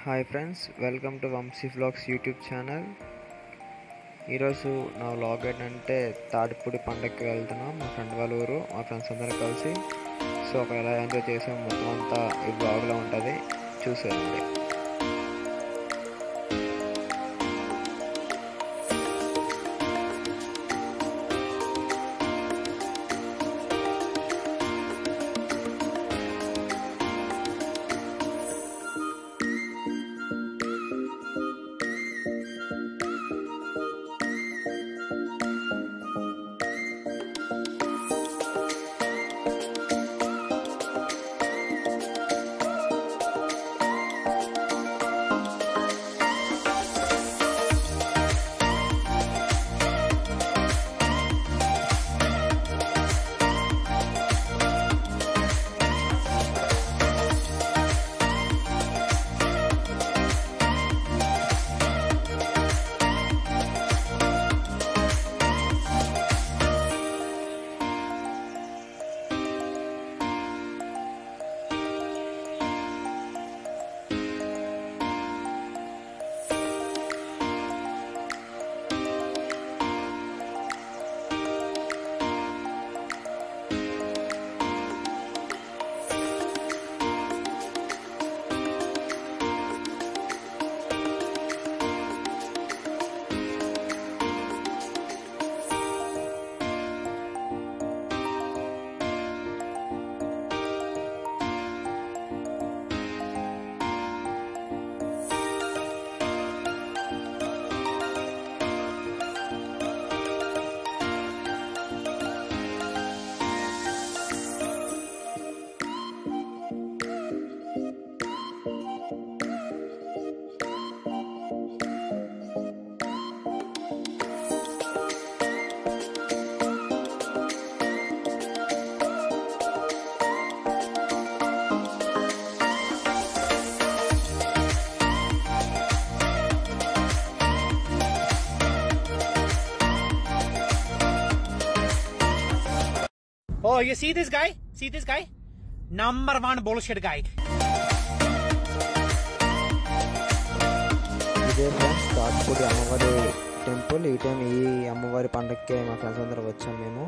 Hi friends welcome to Vamshi vlogs YouTube channel ఈరోజు నా vlog ఏంటంటే తాటిపూడి పండగకి వెళ్తున్నాం మా ఫ్రెండ్ వాళ్ళ ఊరు మా ఫ్రెండ్స్ అందరూ కలిసి సో అక్కడ ఎలా ఎంజాయ్ చేసాం మొత్తం అంతా ఈ బ్లాగ్లో ఉంటుంది చూసేయండి Oh, you see this guy? See this guy? Number one bullshit guy. ఇదే ఫ్రెండ్స్ తాటిపూడి అమ్మవారి టెంపుల్ ఈ టైం ఈ అమ్మవారి పండగకే మా ఫ్రెండ్స్ అందరూ వచ్చాం మేము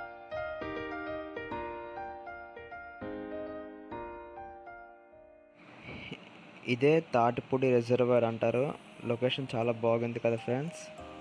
ఇదే తాటిపూడి రిజర్వర్ అంటారు లొకేషన్ చాలా బాగుంది కదా ఫ్రెండ్స్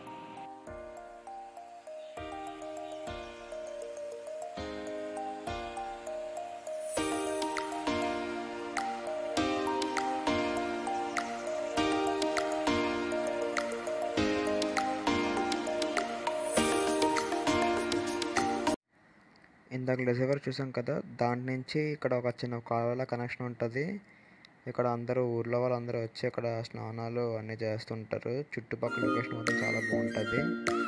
ఇందాక రిజర్వర్ చూసాం కదా దాంట్ నుంచి ఇక్కడ ఒక చిన్న కాలువల కనెక్షన్ ఉంటుంది ఇక్కడ అందరూ ఊర్లో వాళ్ళందరూ వచ్చి ఇక్కడ స్నానాలు అన్నీ చేస్తుంటారు చుట్టుపక్కల లొకేషన్ మొత్తం చాలా బాగుంటుంది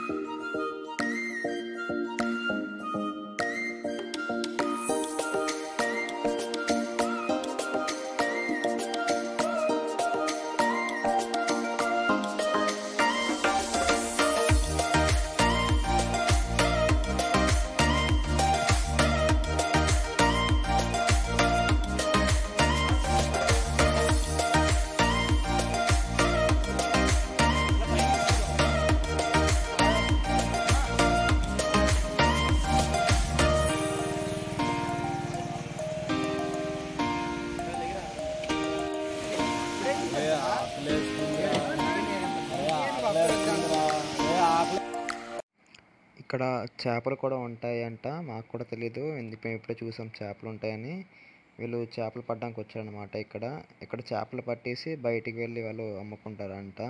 ఇక్కడ చేపలు కూడా ఉంటాయంట మాకు కూడా తెలీదు ఎందుకు మేము ఇప్పుడే చూసాం చేపలు ఉంటాయని వీళ్ళు చేపలు పట్టడానికి వచ్చారనమాట ఇక్కడ ఇక్కడ చేపలు పట్టేసి బయటికి వెళ్ళి వాళ్ళు అమ్ముకుంటారంట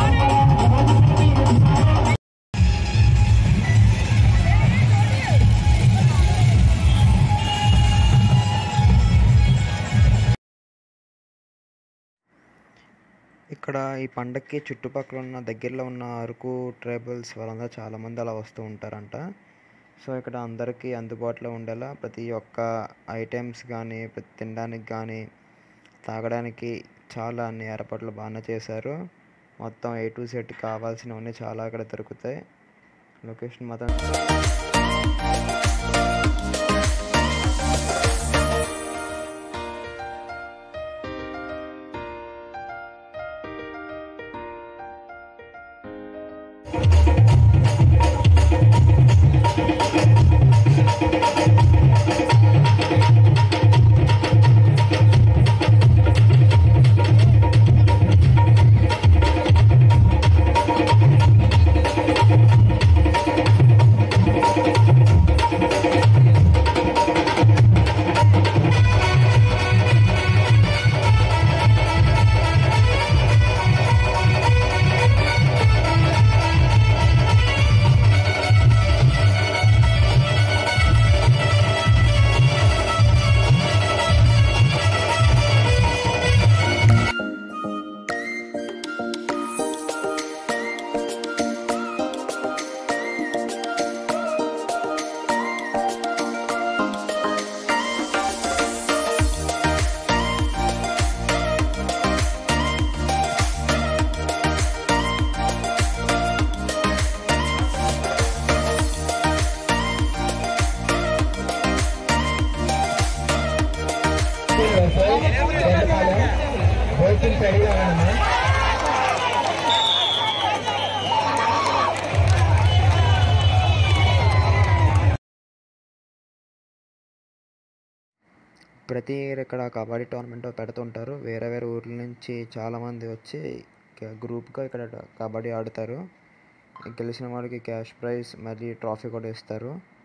Hey! ఇక్కడ ఈ పండక్కి చుట్టుపక్కల ఉన్న దగ్గరలో ఉన్న అరకు ట్రైబల్స్ వాళ్ళందరూ చాలామంది అలా వస్తూ ఉంటారంట సో ఇక్కడ అందరికీ అందుబాటులో ఉండేలా ప్రతి ఒక్క ఐటమ్స్ కానీ ప్రతి తినడానికి కానీ తాగడానికి చాలా అన్ని ఏర్పాట్లు బాగానే చేశారు మొత్తం ఏ టు సెట్ కావాల్సినవన్నీ చాలా ఇక్కడ దొరుకుతాయి లొకేషన్ మాత్రం ప్రతి ఇయర్ ఇక్కడ కబడ్డీ టోర్నమెంట్ పెడుతుంటారు వేరే వేరే ఊర్ల నుంచి చాలామంది వచ్చి క- గ్రూప్గా ఇక్కడ కబడ్డీ ఆడుతారు గెలిచిన వారికి క్యాష్ ప్రైజ్ మరియు ట్రాఫీ కూడా ఇస్తారు